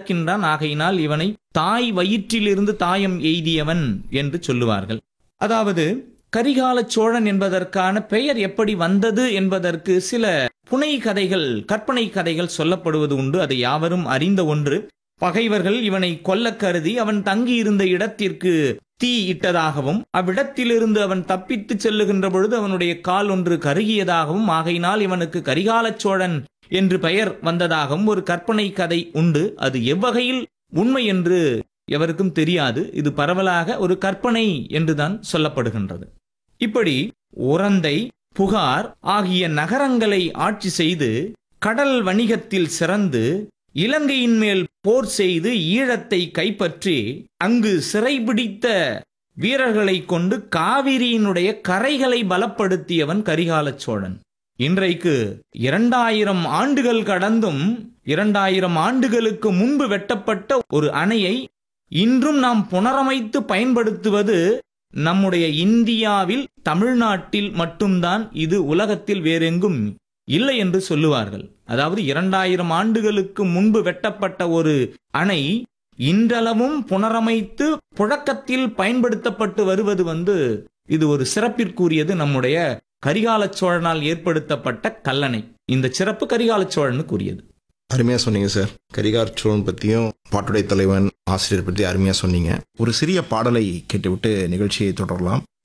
பிறக்கின்றான் ஆகையினால் இவனை தாய் வயிற்றிலிருந்து தாயம் எய்தியவன் என்று சொல்லுவார்கள் அதாவது கரிகால சோழன் என்பதற்கான பெயர் எப்படி வந்தது என்பதற்கு சில புனை கதைகள் கற்பனை கதைகள் சொல்லப்படுவது உண்டு அதை யாவரும் அறிந்த ஒன்று பகைவர்கள் இவனை கொல்ல கருதி அவன் தங்கியிருந்த இடத்திற்கு தீ இட்டதாகவும் அவ்விடத்திலிருந்து அவன் தப்பித்து செல்லுகின்ற பொழுது அவனுடைய கால் ஒன்று கருகியதாகவும் ஆகையினால் இவனுக்கு கரிகால சோழன் என்று பெயர் வந்ததாகவும் ஒரு கற்பனை கதை உண்டு அது எவ்வகையில் உண்மை என்று எவருக்கும் தெரியாது இது பரவலாக ஒரு கற்பனை என்றுதான் சொல்லப்படுகின்றது இப்படி உரந்தை புகார் ஆகிய நகரங்களை ஆட்சி செய்து கடல் வணிகத்தில் சிறந்து இலங்கையின் மேல் போர் செய்து ஈழத்தை கைப்பற்றி அங்கு சிறைபிடித்த வீரர்களை கொண்டு காவிரியினுடைய கரைகளை பலப்படுத்தியவன் கரிகால சோழன் இன்றைக்கு இரண்டாயிரம் ஆண்டுகள் கடந்தும் இரண்டாயிரம் ஆண்டுகளுக்கு முன்பு வெட்டப்பட்ட ஒரு அணையை இன்றும் நாம் புனரமைத்து பயன்படுத்துவது நம்முடைய இந்தியாவில் தமிழ்நாட்டில் மட்டும்தான் இது உலகத்தில் வேறெங்கும் இல்லை என்று சொல்லுவார்கள் அதாவது இரண்டாயிரம் ஆண்டுகளுக்கு முன்பு வெட்டப்பட்ட ஒரு அணை இன்றளவும் புனரமைத்து புழக்கத்தில் பயன்படுத்தப்பட்டு வருவது வந்து இது ஒரு சிறப்பிற்குரியது நம்முடைய கரிகால சோழனால் ஏற்படுத்தப்பட்ட கல்லணை இந்த சிறப்பு கரிகால சோழனுக்குரியது அருமையா சொன்னீங்க சார் கரிகார் சோழன் பத்தியும் பாட்டுடை தலைவன் ஆசிரியர் பத்தி அருமையா சொன்னீங்க ஒரு சிறிய பாடலை கேட்டுவிட்டு நிகழ்ச்சியை தொடரலாம்